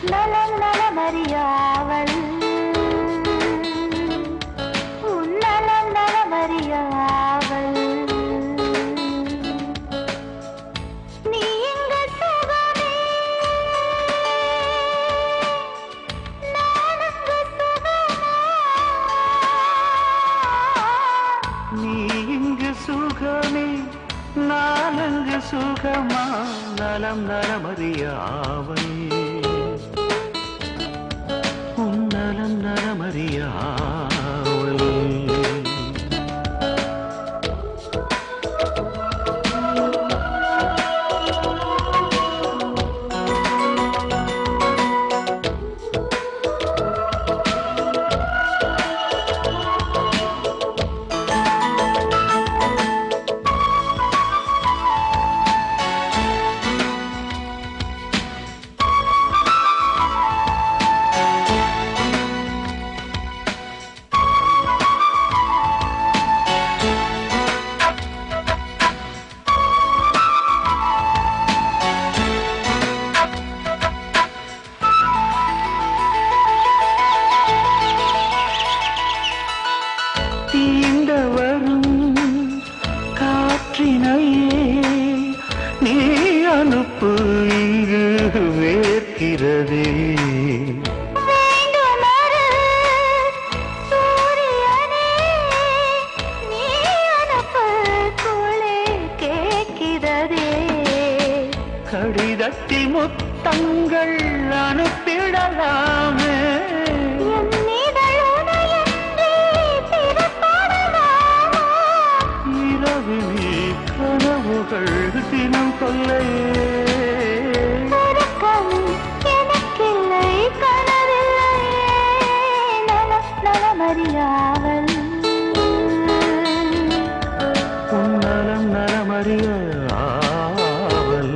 நலம் நலமறியாவல் உன் நலம் நலமறியாவல் நீ இங்கு சுகமே நான் அங்கு சுகமா நீ இங்கு சுகமே நான் அங்கு சுகமா நலம் நலமறியாவல் உன் நலம் நலமறியாவல் தீண்ட வரும் காற்றினையே நீ அனுப்பு இங்கு வேர்க்கிறதே வேண்டுமரு சூரியனே நீ அனுப்பு குளிர் கேட்கிறதே கடிதத்தில் முத்தங்கள் அனுப்பிடலாமே என் இதழுனையன்றி பிறப்பாடலாமா இரவினி கனவுகள் தினம் கொள்ளையே உறக்கம் எனக்கில்லை கனவில்லையே நலம் நலமறியாவல் உன் நலம் நலமறிய ஆவல்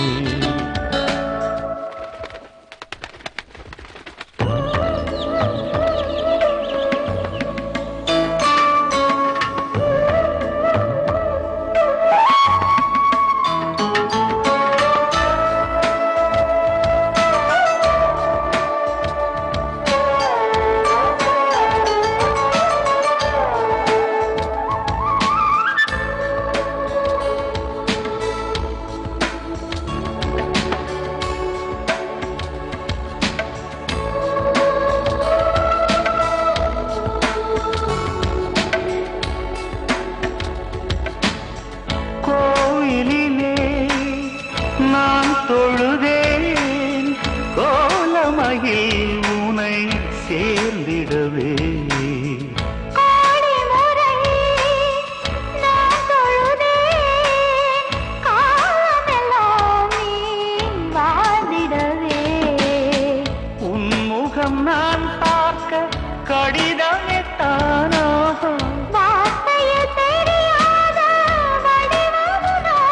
கோயிலிலே நான் தொழுதேன் கோலமகில் உனை சேர்ந்திடவே கோடி முறை நான் தொழுதேன் காலமெல்லாம் நீ வாழ்ந்திடவே உன் முகம் நான் பார்க்க கடிதமே தானாக வார்த்தையில் தெரியாத வடிவமுதானா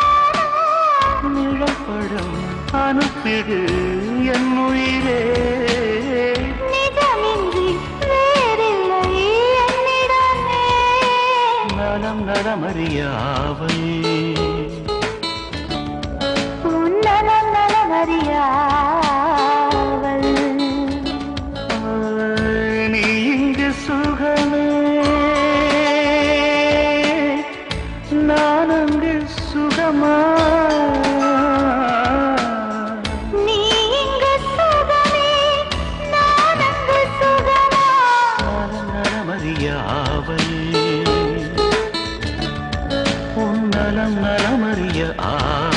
நிழப்படம் அனுப்பிடு என் உயிரே நிஜமின்றி வேறில்லை என்னிடமே நலம் நலமறியாவல் உன் நலம் நலமறியாவல் நீ இங்கு சுகமே நான் அங்கு சுகமா நீ இங்கு சுகமே நான் அங்கு சுகமா நலம் நலமறியாவல் உன் நலம் நலமறிய ஆ